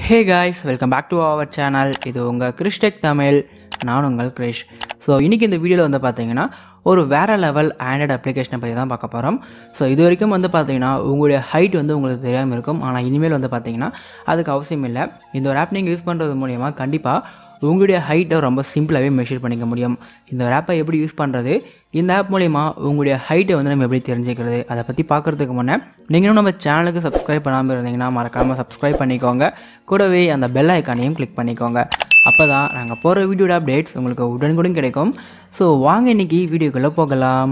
hey guys welcome back to our channel இது உங்கள் கிறிஸ்டெக் தமிழ் நான் உங்கள் கிரிஷ் ஸோ இன்றைக்கி இந்த வீடியோவில் வந்து பார்த்தீங்கன்னா ஒரு வேறு லெவல் ஆண்ட்ராய்டு அப்ளிகேஷனை பற்றி தான் பார்க்க போகிறோம் ஸோ இது வரைக்கும் வந்து பார்த்தீங்கன்னா உங்களுடைய ஹைட் வந்து உங்களுக்கு தெரியாமல் இருக்கும் ஆனால் இனிமேல் வந்து பார்த்தீங்கன்னா அதுக்கு அவசியம் இல்லை இந்த ஒரு ஆப் நீங்கள் யூஸ் பண்ணுறது மூலிமா கண்டிப்பாக உங்களுடைய ஹைட்டை ரொம்ப சிம்பிளாகவே மெஷர் பண்ணிக்க முடியும் இந்த ஒரு ஆப்பை எப்படி யூஸ் பண்ணுறது இந்த ஆப் மூலிமா உங்களுடைய ஹைட்டை வந்து நம்ம எப்படி தெரிஞ்சுக்கிறது அதை பற்றி பார்க்குறதுக்கு முன்னே நீங்களும் நம்ம சேனலுக்கு சப்ஸ்கிரைப் பண்ணாமல் இருந்தீங்கன்னா மறக்காமல் சப்ஸ்கிரைப் பண்ணிக்கோங்க கூடவே அந்த பெல் ஐக்கானையும் கிளிக் பண்ணிக்கோங்க அப்போ தான் நாங்கள் போகிற வீடியோட அப்டேட்ஸ் உங்களுக்கு உடனுக்குடன் கிடைக்கும் ஸோ வாங்க இன்னைக்கு வீடியோக்குள்ளே போகலாம்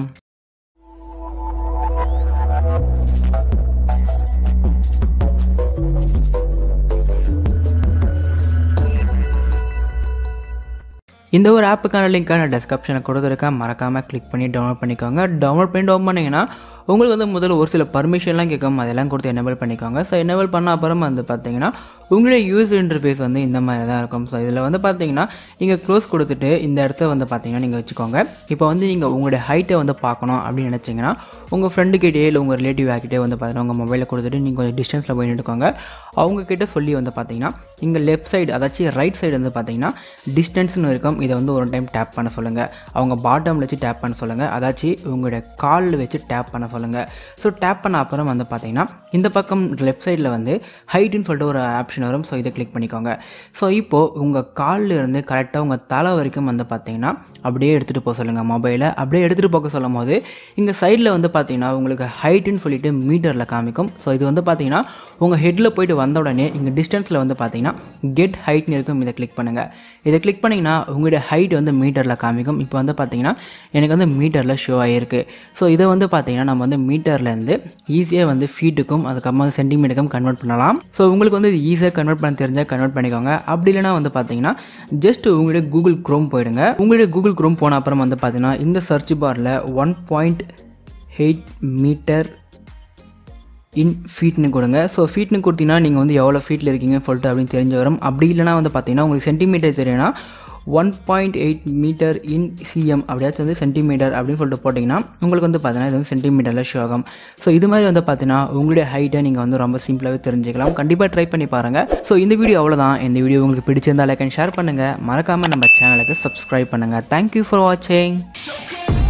இந்த ஒரு ஆப்புக்கான லிங்க்கை நான் டிஸ்கிரிப்ஷனில் கொடுத்துருக்கேன் மறக்காமல் கிளிக் பண்ணி டவுன்லோட் பண்ணிக்கோங்க டவுன்லோட் பண்ணி டவுன் பண்ணிங்கன்னா உங்களுக்கு வந்து முதல்ல ஒரு சில பர்மிஷன்லாம் கேட்கும் அதெல்லாம் கொடுத்து எனேபிள் பண்ணிக்கோங்க ஸோ எனேபிள் பண்ண அப்புறம் வந்து பார்த்தீங்கன்னா உங்களுடைய யூசர் இன்டர்ஃபேஸ் வந்து இந்த மாதிரி தான் இருக்கும் ஸோ இதில் வந்து பார்த்தீங்கன்னா நீங்கள் க்ளோஸ் கொடுத்துட்டு இந்த இடத்த வந்து பார்த்தீங்கன்னா நீங்கள் வச்சுக்கோங்க இப்போ வந்து நீங்கள் உங்களுடைய ஹைட்டை வந்து பார்க்கணும் அப்படின்னு நினச்சிங்கன்னா உங்கள் ஃப்ரெண்டுக்கிட்டே இல்லை உங்கள் ரிலேட்டிவ் ஆகிட்டே வந்து பார்த்தீங்கன்னா உங்கள் மொபைலில் கொடுத்துட்டு நீங்கள் கொஞ்சம் டிஸ்டன்ஸில் போய் நின்றுக்கோங்க அவங்கக்கிட்ட சொல்லி வந்து பார்த்தீங்கன்னா இங்கே லெஃப்ட் சைடு அதாச்சும் ரைட் சைடு வந்து பார்த்தீங்கன்னா டிஸ்டன்ஸ்னு இருக்கும் இதை வந்து ஒரு டைம் டேப் பண்ண சொல்லுங்கள் அவங்க பாட்டமில் வச்சு டேப் பண்ண சொல்லுங்கள் அதாச்சும் உங்களுடைய காலில் வச்சு டேப் பண்ண சொல்லுங்கள் ஸோ டேப் பண்ண அப்புறம் வந்து பார்த்தீங்கன்னா இந்த பக்கம் லெஃப்ட் சைடில் வந்து ஹைட்டுன்னு சொல்லிட்டு ஒரு ஆப்ஷன் வரும் ஸோ இதை கிளிக் பண்ணிக்கோங்க ஸோ இப்போது உங்கள் காலில் இருந்து கரெக்டாக உங்கள் தலை வரைக்கும் வந்து பார்த்தீங்கன்னா அப்படியே எடுத்துகிட்டு போக சொல்லுங்கள் மொபைலை அப்படியே எடுத்துகிட்டு போக சொல்லும் போது இங்கே சைடில் வந்து பார்த்தீங்கன்னா உங்களுக்கு ஹைட்டுன்னு சொல்லிட்டு மீட்டரில் காமிக்கும் ஸோ இது வந்து பார்த்தீங்கன்னா உங்கள் ஹெட்டில் போயிட்டு வந்த உடனே இங்கே டிஸ்டன்ஸில் வந்து பார்த்தீங்கன்னா கெட் ஹைட்னு இருக்கும் இதை கிளிக் பண்ணுங்கள் இதை கிளிக் பண்ணிங்கன்னா உங்களுடைய ஹைட் வந்து மீட்டரில் காமிக்கும் இப்போ வந்து பார்த்தீங்கன்னா எனக்கு வந்து மீட்டரில் ஷோ ஆகிருக்கு ஸோ இதை வந்து பார்த்தீங்கன்னா நம்ம வந்து மீட்டர்லேருந்து ஈஸியாக வந்து ஃபீட்டுக்கும் அதுக்கப்புறமா சென்டிமீட்டருக்கும் கன்வெர்ட் பண்ணலாம் ஸோ உங்களுக்கு வந்து இது ஈஸியாக கன்வெர்ட் பண்ண தெரிஞ்சால் கன்வெர்ட் பண்ணிக்கோங்க அப்படி இல்லைனா வந்து பார்த்தீங்கன்னா ஜஸ்ட் உங்களுடைய கூகுள் க்ரோம் போயிடுங்க உங்களுடைய கூகுள் க்ரோம் போன அப்புறம் வந்து பார்த்தீங்கன்னா இந்த சர்ச் பாரில் one point eight meter in ஃபீட்னு கொடுங்க ஸோ ஃபீட்னு கொடுத்தீங்கன்னா நீங்கள் வந்து எவ்வளோ ஃபீட்டில் இருக்கீங்க சொல்லிட்டு அப்படின்னு தெரிஞ்சு வரும் அப்படி இல்லைனா வந்து பார்த்தீங்கன்னா உங்களுக்கு சென்டிமீட்டர் தெரியும்னா one point eight meter in CM அப்படியாச்சும் வந்து சென்டிமீட்டர் அப்படின்னு சொல்லிட்டு போட்டிங்கன்னா உங்களுக்கு வந்து பார்த்தீங்கன்னா இது வந்து சென்டிமீட்டரில் ஷோ ஆகும் ஸோ இது மாதிரி வந்து பார்த்தீங்கன்னா உங்களுடைய ஹைட்டை நீங்கள் வந்து ரொம்ப சிம்பிளாகவே தெரிஞ்சுக்கலாம் கண்டிப்பாக ட்ரை பண்ணி பாருங்கள் ஸோ இந்த வீடியோ அவ்வளோதான் இந்த வீடியோ உங்களுக்கு பிடிச்சிருந்தா லைக் அண்ட் ஷேர் பண்ணுங்கள் மறக்காமல் நம்ம சேனலுக்கு சப்ஸ்கிரைப் பண்ணுங்கள் தேங்க்யூ ஃபார் வாட்சிங்